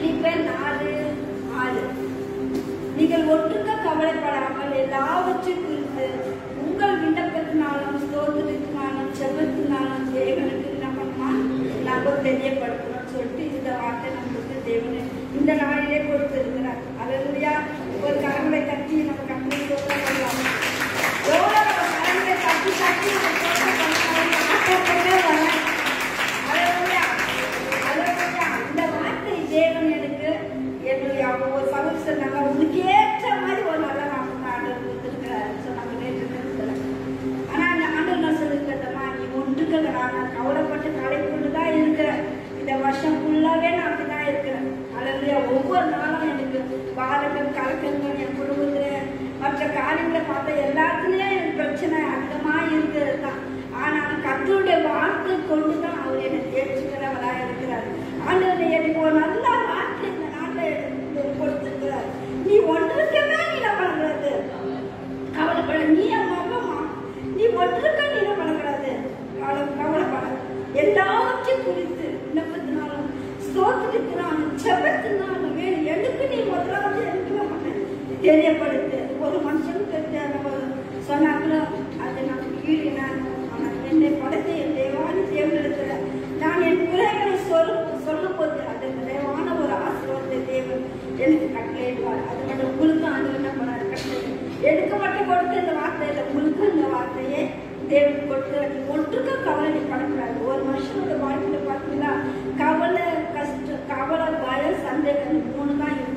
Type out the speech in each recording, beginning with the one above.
பிலிப்பர் நாலு ஆறு நீங்கள் ஒட்டுக்க கவலைப்படாமல் எல்லாவற்றையும் குறித்து உங்கள் விண்ணப்பத்தினாலும் ஸ்தோத்திரத்தினாலும் செபத்தினாலும் தேவனுக்கு நம்ம நம்ம தெரியப்படுத்தணும்னு சொல்லிட்டு இந்த வார்த்தை நம்மளுக்கு தேவனு இந்த நாளிலே கொடுத்திருக்கிறார் அலலுயா ஒரு கரங்களை தட்டி நம்ம கண்ணை சொல்லலாம் எவ்வளோ நம்ம கரங்களை தட்டி தட்டி நம்ம தோற்றம் ஆசைப்பட்டே வரேன் அலலுயா அலலுயா இந்த வார்த்தை தேவன் எனக்கு என்னுடைய அவங்க ஒரு சகோதரி சொன்னாங்க உனக்கு ஏற்ற மாதிரி ஒரு நல்ல நாமத்தை ஆண்டவர் கொடுத்துருக்கிறாரு சொன்னாங்க நேற்று நேரத்தில் ஆனா அந்த ஆண்டவர் நான் சொல்லிருக்கேன்மா நீ ஒன்றுக்கடா நான் கவலைப்பட்டு கலை கொண்டு தான் இருக்கிறேன் இந்த வருஷம் ஃபுல்லாவே நான் அப்படிதான் இருக்கிறேன் அழகுயா ஒவ்வொரு நாளும் எனக்கு பாரங்கள் கலக்கங்கள் என் குடும்பத்துல மற்ற காரியங்களை பார்த்தா எல்லாத்துலயும் எனக்கு பிரச்சனை அதிகமா இருக்கிறது தான் ஆனால் கத்தருடைய வார்த்தை கொண்டு தான் அவர் என்னை தேர்ச்சிக்கிறவரா இருக்கிறார் ஆண்டவர் எனக்கு ஒரு நல்ல வார்த்தை இந்த நாட்டில் எனக்கு கொடுத்திருக்கிறார் நீ ஒன்றுக்கவே நீ என்ன பண்றது கவலைப்பட நீ அம்மா அம்மா நீ ஒன்றுக்க நீ என்ன பண்ணக்கூடாது கவலை கவலைப்பட எல்லாவற்றையும் குறித்து விண்ணப்பத்தினாலும் ஸ்தோத்திரத்தினாலும் செபத்தினாலும் வேணும் எனக்கு நீ முதலாவது எனக்கு பண்ண தெரியப்படுத்து ஒரு மனுஷனுக்கு தேவை ஒரு சொன்னாங்களோ அது நமக்கு ஈடு நான் அவன் என்னை படைத்த என் தேவான தேவனிடத்துல நான் என் குறைகளை சொல்ல சொல்லும் போது அது தேவான ஒரு ஆசீர்வாதத்தை தேவன் எனக்கு கட்டளையிடுவார் அது மட்டும் உங்களுக்கு அது என்ன பண்ணார் கட்டளை எனக்கு மட்டும் கொடுத்த இந்த வார்த்தையில உங்களுக்கு இந்த வார்த்தையே தேவன் கொடுத்து நீ ஒன்றுக்கு கவலை நீ படக்கூடாது ஒரு மனுஷனோட வாழ்க்கையில பார்த்தீங்கன்னா கவலை கஷ்டம் கவலை பயம் சந்தேகம் இந்த மூணு தான் இருக்கும்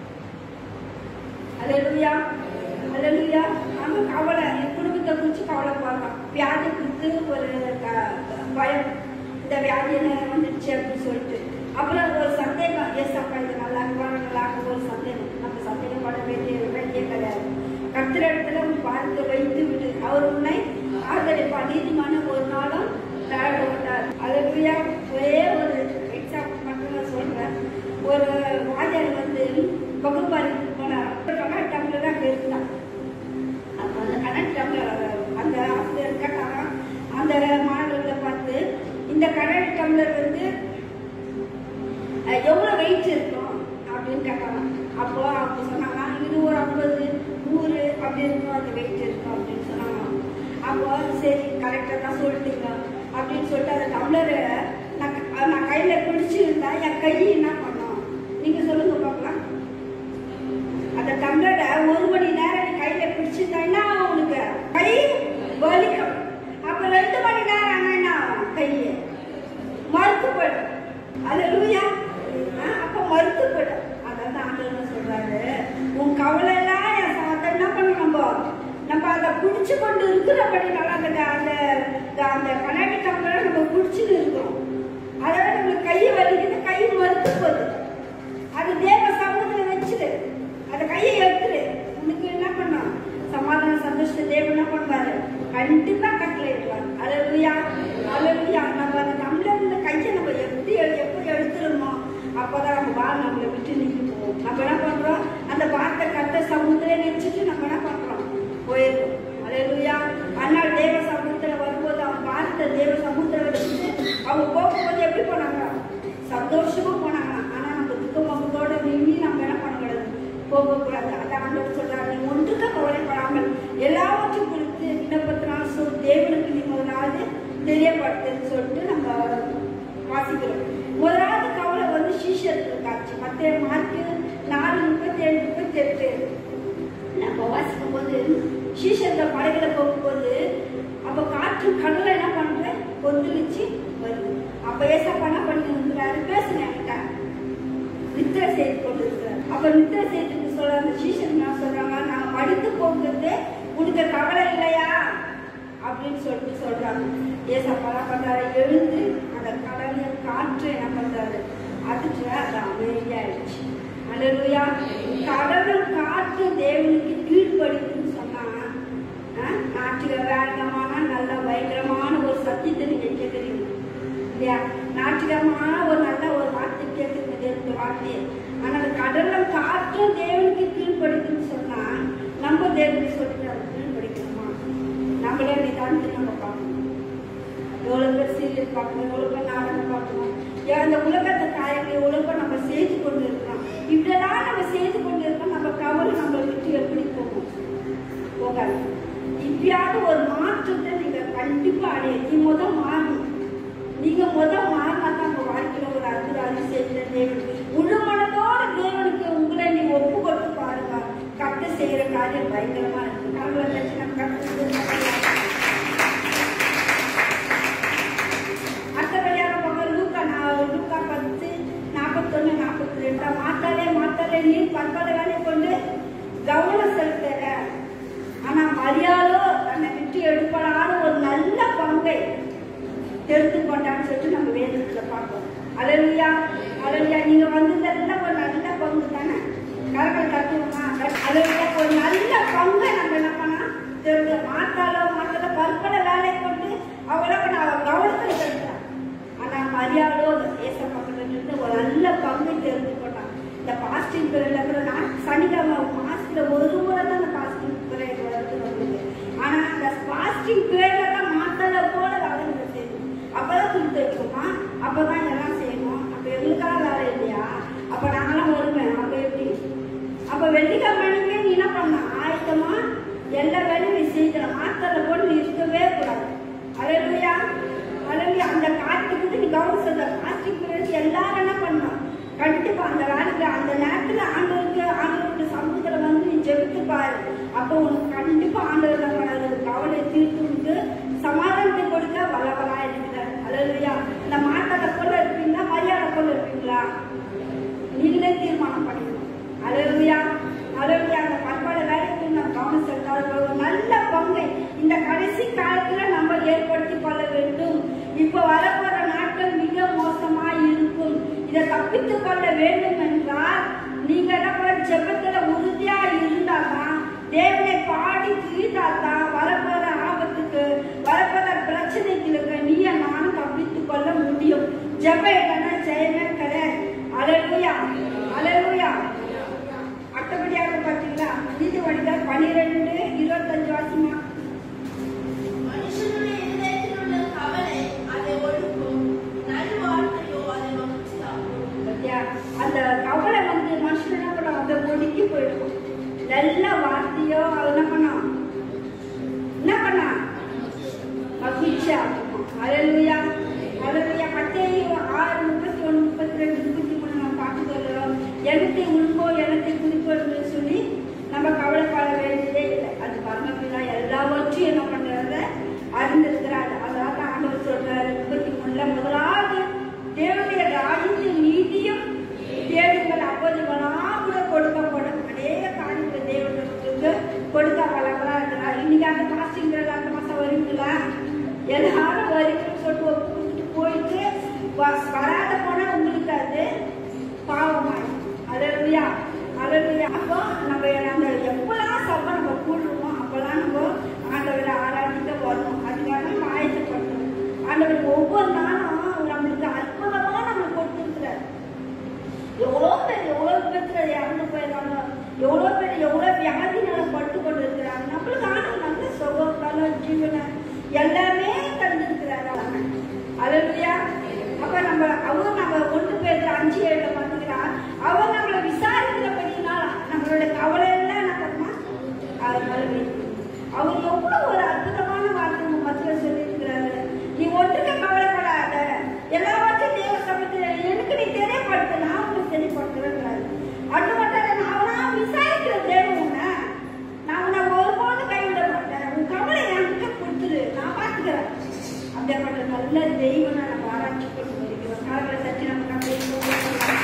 அலலுயா அலலுயா அங்க கவலை என் குடும்பத்தை குறித்து கவலைப்படுறான் வியாதி குறித்து ஒரு க- பயம் இந்த வியாதி என்ன வந்துடுச்சு அப்படின்னு சொல்லிட்டு அப்புறம் ஒரு சந்தேகம் எஸ் அப்பா இது நல்லா இருக்குமா நல்லா இருக்கும் ஒரு சந்தேகம் நம்ம சந்தேகப்பட வேண்டிய வேண்டிய கிடையாது கத்திர இடத்துல உன் வாழ்க்கை வைத்து விடு அவர் உன்னை ஆதரிப்பார் நீதிமான ஒரு நாளும் தாழ மாட்டார் அலலுயா ஒரே ஒரு எக்ஸாம்பிள் மட்டும் நான் சொல்றேன் ஒரு வாத்தியார் வந்து வகுப்பறைக்கு போனார் கனெக்ட் டம்ளர் தான் இருந்தான் அப்போ அந்த கனெக்ட் டம்ளர் அந்த ஆசிரியர் கேட்டாராம் அந்த மாணவர்களை பார்த்து இந்த கனெக்ட் டம்ளர் வந்து அஹ், எவ்வளவு வெயிட் இருக்கும் அப்படின்னு கேட்டாங்க அப்போ அவங்க சொன்னாங்க இது ஒரு ஐம்பது நூறு அப்படி இருக்கும் அந்த வெயிட் இருக்கும் அப்படின்னு சொன்னாங்க அப்போ சரி கரெக்டாக தான் சொல்லிட்டீங்க அப்படின்னு சொல்லிட்டு அந்த டம்ளரை நான் க- நான் கையில பிடிச்சிருந்தா என் கை என்ன பண்ணும் நீங்க சொல்லுங்க பார்க்கலாம் அந்த டம்ளரை ஒரு மணி நேரம் நீ கையில பிடிச்சிருந்தா உனக்கு கை வலிக்கும் அப்ப ரெண்டு மணி நேரம் ஆனா என்ன ஆகும் கையை மறுத்துப்படும் அது லூயா அப்ப மறுத்துப்படும் அதாவது ஆண்டவர் சொல்றாரு உன் கவலை எல்லாம் என் சாத்த என்ன பண்ணணும் நம்ம நம்ம அதை பிடிச்சு கொண்டு இருக்கிறபடினால அந்த அந்த அந்த கண்ணாடி டம்ளரை நம்ம பிடிச்சிட்டு இருக்கிறோம் அதாவது நம்மளுக்கு கை வலிக்குது கை மறுத்து போகுது அது தேவ சமூகத்துல வச்சுடு அந்த கையை எடுத்துரு உனக்கு என்ன பண்ணும் சமாதான சந்தோஷத்தை தேவன் என்ன பண்ணுவாரு கண்டிப்பா கட்டளை இடுவார் அலலுயா அலலுயா நம்ம அந்த நம்மள இந்த கையை நம்ம எப்படி எடு- எப்போ எடுத்துருமோ அப்பதான் நம்ம வாழ் நம்மளை விட்டு நின்று போவோம் நம்ம என்ன பண்றோம் அந்த வார்த்தை கத்த சமூகத்திலே நினைச்சிட்டு நம்ம என்ன பண்றோம் போயிடும் அலலுயா ஆனால் தேவ சமூகத்துல வரும்போது அவன் வார்த்தை தேவ சமூகத்துல வச்சுட்டு அவங்க போகும்போது எப்படி போனாங்க சந்தோஷமா போனாங்க ஆனா நம்ம துக்கமுகத்தோட நின்று நம்ம என்ன பண்ணக்கூடாது போகக்கூடாது அதான் ஆண்டவர் சொல்றாரு நீ ஒன்றுக்க கவலைப்படாமல் எல்லாவற்றையும் குறித்து விண்ணப்பத்தினால் சொல் தேவனுக்கு நீ முதலாவது தெரியப்படுத்துன்னு சொல்லிட்டு நம்ம வாசிக்கிறோம் முதலாவது கவலை வந்து சீஷருக்கு காட்சி மற்ற மார்க்கு நாலு முப்பத்தி ஏழு முப்பத்தி எட்டு நம்ம வாசிக்கும் போது சீஷர்கள் படகுல போகும்போது அப்ப காற்று கடலை என்ன பண்ற கொந்தளிச்சு வருது அப்ப ஏசப்பா என்ன பண்ணி இருக்கிறாரு பேசுனாங்க நித்திரை செய்து கொண்டிருக்கிறார் அப்ப நித்திரை செய்துட்டு சொல்ற அந்த சீஷன் என்ன சொல்றாங்க நாங்க படித்து போகிறது உனக்கு கவலை இல்லையா அப்படின்னு சொல்லிட்டு சொல்றாங்க ஏசப்பா என்ன பண்றாரு எழுந்து அந்த கடலையும் காற்று என்ன பண்றாரு அதுக்கு அது அமைதியாயிடுச்சு அல்லேலூயா கடலும் காற்று தேவனுக்கு கீழ்ப்படிக்குன்னு சொன்னா ஆ, நாட்டுல வேகமான நல்ல பயங்கரமான ஒரு சத்தியத்தை நீங்க கேட்குறீங்க இல்லையா நாட்டுகரமான ஒரு நல்ல ஒரு வார்த்தை கேட்குறது தேவனுடைய வார்த்தையை ஆனா அந்த கடலும் காற்றும் தேவனுக்கு கீழ்ப்படிக்குன்னு சொன்னா நம்ம தேவனுக்கு சொல்லிட்டு அதை கீழ்ப்படிக்கணுமா நம்மளே நிதானத்தை நம்ம பார்க்கணும் எவ்வளவு பேர் சீரியல் பார்க்கணும் எவ்வளவு பேர் நாடகம் பார்க்கணும் ஏன் அந்த உலகத்தை காரியங்களை எவ்வளவு பேர் நம்ம செய்து கொண்டு இருக்கோம் இப்படிலாம் நம்ம செய்து கொண்டு இருக்கோம் நம்ம கவலை நம்மளை விட்டு எப்படி போகும் போகாது இப்பயாவது ஒரு மாற்றத்தை நீங்க கண்டிப்பா அடைய நீ முத மாறணும் நீங்க முத மாறினா தான் உங்க வாழ்க்கையில ஒரு அற்புத அதிசயத்தை தேவன் முழு மனதோட தேவனுக்கு உங்களை நீ ஒப்பு கொடுத்து பாருங்க கட்டு செய்யற காரியம் பயங்கரமா இருக்கு கடவுளை வச்சு நம்ம கட்டு அடுத்தபடியாக போக லூக்கா நான் லூக்கா பத்து நாற்பத்தொன்னு நாற்பத்தி ரெண்டா மாத்தாலே மாத்தாலே நீர் பற்பல வேலை கொண்டு கவனம் செலுத்துற ஆனா மரியாதோ தன்னை விட்டு எடுப்படாத ஒரு நல்ல பங்கை தெரிந்து கொண்டான்னு சொல்லிட்டு நம்ம வேதத்துல பார்ப்போம் அலலுயா அலலுயா நீங்க வந்ததெல்லாம் ஒரு நல்ல பங்கு தானே கரங்கள் தட்டுவோமா அலலுயா ஒரு நல்ல பங்கை நம்ம என்ன பண்ணா தெரிஞ்ச மாத்தாலோ மாத்தாலோ பற்பல வேலை கொண்டு அவளை நான் கவனத்தில் செலுத்துறேன் ஆனா மரியாதோ ஏச பக்கத்துல இருந்து ஒரு நல்ல பங்கை தெரிந்து கொண்டான் இந்த பாஸ்டிங் பீரியட்ல கூட நான் சனிக்கிழமை மாசத்துல ஒரு முறை தான் அந்த பாஸ்டிங் பீரியட் வருது நம்மளுக்கு ஆனா அந்த பாஸ்டிங் பீரியட்ல தான் மாத்தல போல வேலை செய்யணும் அப்பதான் கொடுத்து வைக்கணுமா அப்பதான் எல்லாம் செய்யணும் அப்ப எங்களுக்காக வேலை இல்லையா அப்ப நாங்களாம் வருவேன் அப்ப எப்படி அப்ப வெள்ளிக்கிழமை அன்னைக்கே நீ என்ன பண்ண ஆயத்தமா எல்லா வேலையும் நீ செய்யணும் மாத்தல போல நீ இருக்கவே கூடாது அலையா அலையா அந்த காட்டுக்கு நீ கவனம் செலுத்த பிளாஸ்டிக் பீரியட் எல்லாரும் என்ன பண்ணணும் கண்டிப்பா அந்த வேலைக்கு அந்த நேரத்துல ஆண்டவருக்கு ஆண்டவருக்கு சமூகத்துல வந்து நீ ஜெபித்து பாரு அப்போ உனக்கு கண்டிப்பா ஆண்டவர் என்ன பண்ணாரு கவலை தீர்த்து உனக்கு சமாதானத்தை கொடுக்க வல்லவரா இருக்கிறார் அலையா இந்த மாட்டாத போல இருப்பீங்களா மரியாதை போல இருப்பீங்களா நீங்களே தீர்மானம் பண்ணிக்கணும் அலையா அலையா அந்த பண்பாடு வேலைக்கு நம்ம கவனம் செலுத்தாத ஒரு நல்ல பங்கை இந்த கடைசி காலத்துல நம்ம ஏற்படுத்தி கொள்ள வேண்டும் இப்ப வரப்போற நாட்கள் மிக மோசமா இருக்கும் இதை தப்பித்துக் கொள்ள வேண்டும் என்றால் நீங்க என்ன பண்ண ஜெபத்துல உறுதியா இருந்தாதான் தேவனை பாடி தீர்த்தாதான் வரப்போற ஆபத்துக்கு வரப்போற பிரச்சனைகளுக்கு நீ நானும் தப்பித்துக் கொள்ள முடியும் ஜெப இல்லைன்னா ஜெயமே கிடையாது அலலுயா அலலுயா அடுத்தபடியாக பார்த்தீங்களா நீதிமொழிகள் பனிரெண்டு இருபத்தஞ்சு வாசிமா மனுஷனுடைய இதயத்தில் உள்ள கவலை அதை ஒடுக்கும் நல்வாழ்க்கையோ அதை மகிழ்ச்சியாக்கும் பத்தியா அந்த கவலை வந்து மனுஷன் என்ன பண்ண அதை ஒடுக்கி போயிடும் நல்ல வார்த்தையோ அது என்ன பண்ணா என்ன பண்ணா மகிழ்ச்சியா இருக்கும் அலலுயா அலலுயா மத்தேயு ஆறு முப்பத்தி ஒன்று முப்பத்தி ரெண்டு முப்பத்தி மூணு நம்ம பார்த்து வருகிறோம் எனத்தை உண்போ எனத்தை குறிப்போ என்று சொல்லி நம்ம கவலைப்பட வேண்டியதே இல்லை அது பரமபிதா எல்லாவற்றையும் என்ன பண்றத அறிந்திருக்கிறார் அதாவது ஆண்டவர் சொல்றாரு முப்பத்தி மூணுல முதலாவது தேவனுடைய ராஜ்யத்தின் நீதியும் தேடுங்கள் அப்போதுமெல்லாம் கூட கொடுக்கப்படும் அநேக காரியங்களை தேவனுக்கு கொடுக்க வளங்களா இருக்கிறார் இன்னைக்கு அந்த பாஸ்டிங் அந்த மாசம் வருவீங்களா எல்லாரும் வருகிறோம் சொல்லிட்டு ஒப்பு கொடுத்துட்டு போயிட்டு வ- வராத போனா உங்களுக்கு அது பாவமாயிடும் அலலுயா அலலுயா அப்போ நம்ம அந்த எப்பெல்லாம் சபை நம்ம கூடுறோமோ அப்பெல்லாம் நம்ம ஆண்டவரை ஆராதிக்க வரணும் அதுக்காக நம்ம ஆயத்தப்படணும் ஆண்டவர் ஒவ்வொரு நாளும் நம்மளுக்கு அற்புதமா நம்மளுக்கு கொடுத்துருக்கிறார் எவ்வளோ பேர் எவ்வளோ பேர் இறந்து போயிருக்காங்க எவ்வளோ பேர் எவ்வளோ வியாதினால பட்டு கொண்டு இருக்கிறாங்க நம்மளுக்கு ஆண்டவர் நல்ல சுகம் பலம் ஜீவனை எல்லாமே தந்திருக்கிறார் அலலுயா அப்ப நம்ம அவர் நம்ம ஒன்று பேர் அஞ்சு ஏழுல பார்த்தீங்கன்னா அவர் நம்மளை விசாரிக்கிறபடினால நம்மளோட கவலை எல்லாம் என்ன பண்ணுமா அவர் மேல வைக்கணும். அவர் எவ்வளவு ஒரு அற்புதமான வார்த்தை நம்ம மத்தியில சொல்லியிருக்கிறாரு நீ ஒன்றுக்கு கவலைப்படாத எல்லாவற்றையும் தேவ சமயத்தில் எனக்கு நீ தெரியப்படுத்து நான் உனக்கு தெரியப்படுத்துறேங்கிறாரு அது மட்டும் இல்ல, நான் அவனா விசாரிக்கிற தேவன் உன்னை. நான் உன்னை ஒருபோதும் கைவிட மாட்டேன் உன் கவலை என்கிட்ட கொடுத்துரு நான் பார்த்துக்கிறேன் அப்படிப்பட்ட நல்ல தெய்வனை நம்ம ஆராய்ச்சி கொண்டு வருகிறோம் காலங்களை தட்டி நம்ம கண்டிப்பாக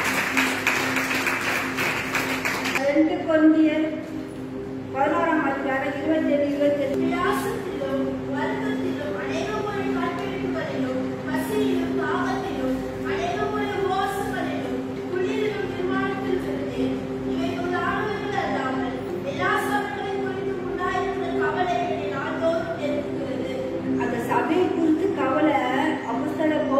ரெண்டு கொந்தியல் பதினோராம் அதிகாரம் இருபத்தி ஏழு இருபத்தி ஏழு பிரயாசத்திலும் வருத்தத்திலும் அநேக முறை கற்பழிப்புகளிலும் பசியிலும் தாகத்திலும் அநேக முறை உபவாசங்களிலும் குளிரிலும் நிர்மாணத்தில் இருந்தேன் இவைகள் ஆளுநர்கள் அல்லாமல் எல்லா சபைகளையும் குறித்து உண்டாயிருந்த கவலை என்னை நாள்தோறும் நெருக்குகிறது அந்த சபையை குறித்து கவலை அவசர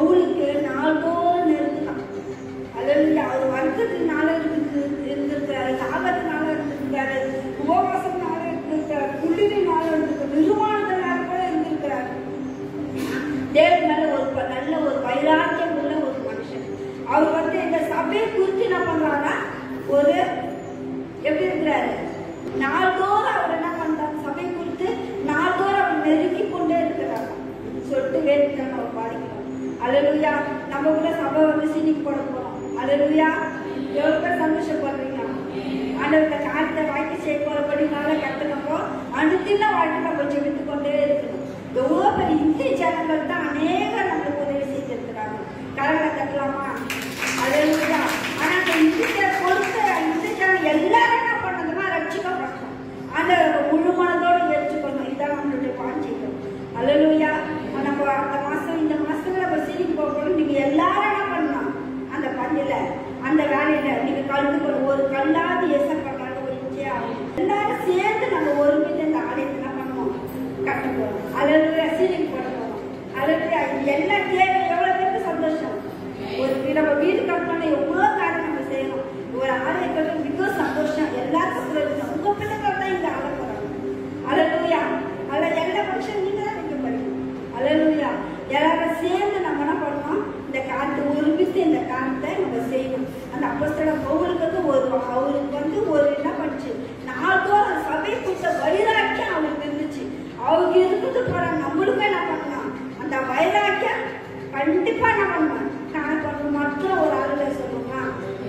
நம்ம வந்து சீனிக்கு போட போறோம் அலலுயா எவ்வளவு பேர் சந்தோஷப்படுறீங்க ஆண்டவர் இந்த காரியத்தை வாழ்க்கை செய்ய போறபடி நல்லா கட்டுனப்போ அனுதின வாழ்க்கை நம்ம ஜெபித்து கொண்டே இருக்கணும் எவ்வளோ பேர் இந்திய ஜனங்கள் தான் அநேகர் நம்மளுக்கு உதவி செய்திருக்கிறாங்க கரங்களை கட்டலாமா அலலுயா ஆனா அந்த இந்திய கொடுத்த இந்திய ஜனம் எல்லாரும் என்ன பண்ணதுன்னா ரட்சிக்கப்படணும் ஆண்டவர் முழு மனதோடு ஏற்றுக்கணும் இதான் நம்மளுடைய பாஞ்சியம் அலலுயா நம்ம அந்த மாசம் இந்த மாசத்துல நம்ம சீனிக்கு போகணும் நீங்க எல்லாரும் என்ன பண்ணணும் அந்த பந்தில அந்த வேலையில நீங்க கலந்து கொள்ள ஒரு கல்லாது ஏசப்பட்டாங்க ஒரு இன்ச்சியா எல்லாரும் சேர்ந்து நம்ம ஒருமித்த இந்த ஆலயத்தை என்ன பண்ணுவோம் கட்ட போறோம் அலலுயா சீனிக்கு போட போறோம் அலலுயா எல்லா தேவை எவ்வளவு பேருக்கு சந்தோஷம் ஒரு வீ- நம்ம வீடு கட்டணும் எவ்வளவு காரியம் நம்ம செய்யணும் ஒரு ஆலயம் கட்டணும் மிக சந்தோஷம் எல்லாருக்கும் பிரயோஜனம் உங்க பிள்ளைகள் தான் இந்த ஆலயம் போறாங்க அலலுயா அல்ல எல்லா ஃபங்க்ஷன் நீங்க தான் வைக்க போறீங்க அலலுயா எல்லாரும் சேர்ந்து நம்ம என்ன பண்ணணும் இந்த காலத்தை ஒருமித்து இந்த காலத்தை நம்ம செய்யணும் அந்த அப்பஸ்தல பவுலுக்கு வந்து ஒரு அவருக்கு வந்து ஒரு என்ன பண்ணுச்சு நாள்தோறும் சபை கொடுத்த வைராக்கியம் அவருக்கு இருந்துச்சு அவருக்கு இருக்குது போற நம்மளுக்கும் என்ன பண்ணலாம் அந்த வைராக்கியம் கண்டிப்பா என்ன பண்ணணும் நான் பண்ண மட்டும் ஒரு ஆளுல சொல்லுமா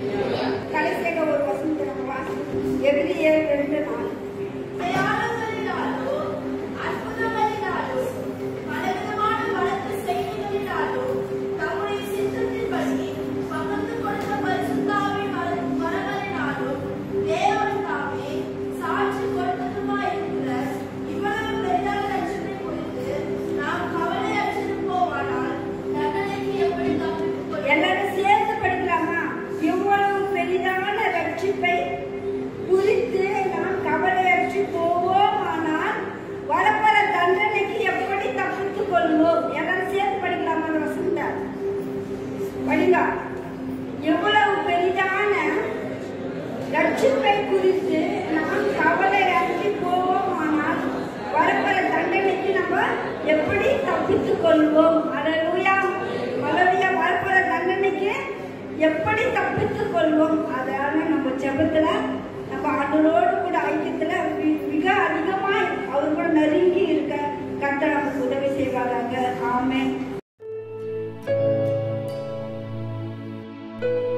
கடைசியாக ஒரு வசனத்தை நம்ம வாசிக்கணும் எப்படி ஏழு ரெண்டு நாலு அடையாளங்களினாலோ, அற்புதங்களினாலோ, பலவிதமான வழக்கு செய்திகளினாலோ, தம்முடைய சித்தத்தின்படி பகிர்ந்து கொடுத்த பரிசுத்தாவின் வர- வரங்களினாலோ, தேவன் தாமே சாட்சி கொடுத்ததுமாயிருக்கிற இவ்வளவு பெரிதான ரட்சிப்பை குறித்து நாம் கவலையற்றிருப்போமானால், தண்டனைக்கு எப்படி தப்பித்துக் கொள்வோம்? எல்லாரும் சேர்ந்து படிக்கலாமா இவ்வளவு பெரிதான ரட்சிப்பை குறித்து நாம் கவலையற்று போவோம் ஆனால் வரப்போற தண்டனைக்கு எப்படி தப்பித்துக் கொள்வோம் எல்லாரும் சேர்ந்து படிக்கலாமா அந்த வசந்த படிங்க எவ்வளவு பெரிதான ரட்சிப்பை குறித்து நாம் கவலையற்று போவோம் ஆனால் வரப்போற தண்டனைக்கு நம்ம எப்படி தப்பித்துக் கொள்வோம் அலலுயா அலலுயா வரப்போற தண்டனைக்கு எப்படி தப்பித்துக் கொள்வோம் அதான நம்ம ஜெபத்துல நம்ம ஆண்டவரோடு கூட ஐக்கியத்துல மி- மிக அதிகமாய் அவர் கூட நெருங்கி இருக்க கர்த்தர் நமக்கு உதவி செய்வாராங்க ஆமென்